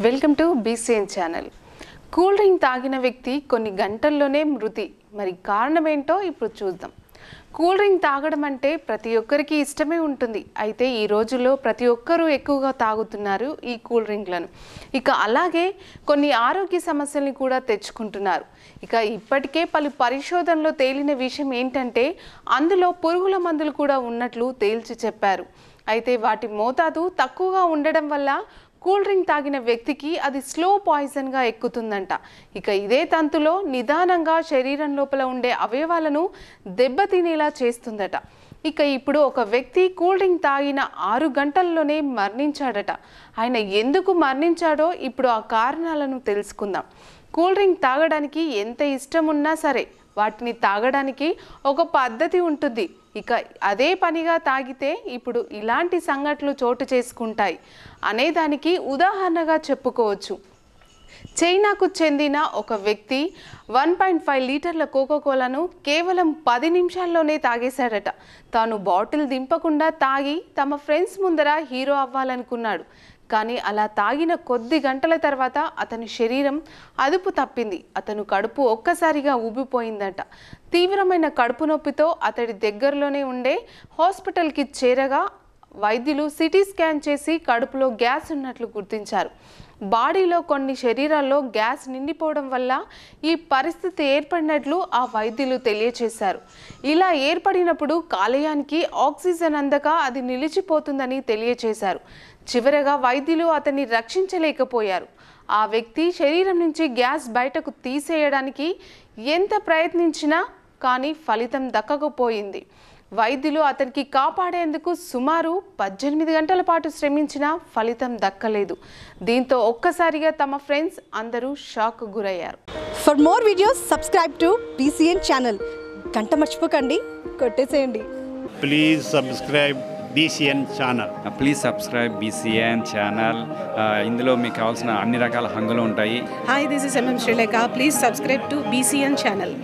Welcome to BCN channel cool drink తాగిన వ్యక్తి కొన్ని గంటల్లోనే మృతి మరి కారణం ఏంటో ఇప్పుడు చూద్దాం కూల్ డ్రింక్ తాగడం అంటే ప్రతి ఒక్కరికి ఇష్టమే ఉంటుంది అయితే ఈ రోజుల్లో ప్రతి ఒక్కరూ ఎక్కువగా తాగుతున్నారు ఈ కూల్ డ్రింక్లను ఇక అలాగే కొన్ని ఆరోగ్య సమస్యల్ని కూడా తెచ్చుకుంటున్నారు ఇక ఇప్పటికే పలు పరిశోధనలో తేలిన విషయం ఏంటంటే అందులో పురుగుల మందులు కూడా ఉన్నట్లు తేల్చి చెప్పారు అయితే వాటి మోతాదు తక్కువగా ఉండడం వల్ల కూల్ డ్రింక్ తాగిన వ్యక్తికి అది స్లో పాయిజన్గా ఎక్కుతుందంట ఇక ఇదే తంతులో నిదానంగా శరీరం లోపల ఉండే అవయవాలను దెబ్బతినేలా చేస్తుందట ఇక ఇప్పుడు ఒక వ్యక్తి కూల్ డ్రింక్ తాగిన ఆరు గంటల్లోనే మరణించాడట ఆయన ఎందుకు మరణించాడో ఇప్పుడు ఆ కారణాలను తెలుసుకుందాం కూల్ డ్రింక్ తాగడానికి ఎంత ఇష్టం ఉన్నా సరే వాటిని తాగడానికి ఒక పద్ధతి ఉంటుంది ఇక అదే పనిగా తాగితే ఇప్పుడు ఇలాంటి సంఘటనలు చోటు చేసుకుంటాయి అనేదానికి ఉదాహరణగా చెప్పుకోవచ్చు చైనాకు చెందిన ఒక వ్యక్తి వన్ పాయింట్ ఫైవ్ లీటర్ల కోకోకోలాను కేవలం పది నిమిషాల్లోనే తాగేశాడట తాను బాటిల్ దింపకుండా తాగి తమ ఫ్రెండ్స్ ముందర హీరో అవ్వాలనుకున్నాడు కానీ అలా తాగిన కొద్ది గంటల తర్వాత అతని శరీరం అదుపు తప్పింది అతను కడుపు ఒక్కసారిగా ఊబిపోయిందట తీవ్రమైన కడుపు నొప్పితో అతడి దగ్గరలోనే ఉండే హాస్పిటల్కి చేరగా వైద్యులు సిటీ స్కాన్ చేసి కడుపులో గ్యాస్ ఉన్నట్లు గుర్తించారు బాడీలో కొన్ని శరీరాల్లో గ్యాస్ నిండిపోవడం వల్ల ఈ పరిస్థితి ఏర్పడినట్లు ఆ వైద్యులు తెలియచేశారు ఇలా ఏర్పడినప్పుడు కాలేయానికి ఆక్సిజన్ అందక అది నిలిచిపోతుందని తెలియచేశారు చివరగా వైద్యులు అతన్ని రక్షించలేకపోయారు ఆ వ్యక్తి శరీరం నుంచి గ్యాస్ బయటకు తీసేయడానికి ఎంత ప్రయత్నించినా కానీ ఫలితం దక్కకపోయింది వైద్యులు అతనికి కాపాడేందుకు సుమారు పద్దెనిమిది గంటల పాటు శ్రమించినా ఫలితం దక్కలేదు దీంతో ఒక్కసారిగా తమ ఫ్రెండ్స్ అందరూ షాక్ గురయ్యారు for more videos subscribe to BCN channel గంట మర్చిపోకండి కొట్టేసేయండి please subscribe BCN channel please subscribe BCN channel ఇందులో మీకు కావాల్సిన అన్ని రకాల హంగులు ఉంటాయి Hi, this is MM Sri Lanka. Please subscribe to BCN channel.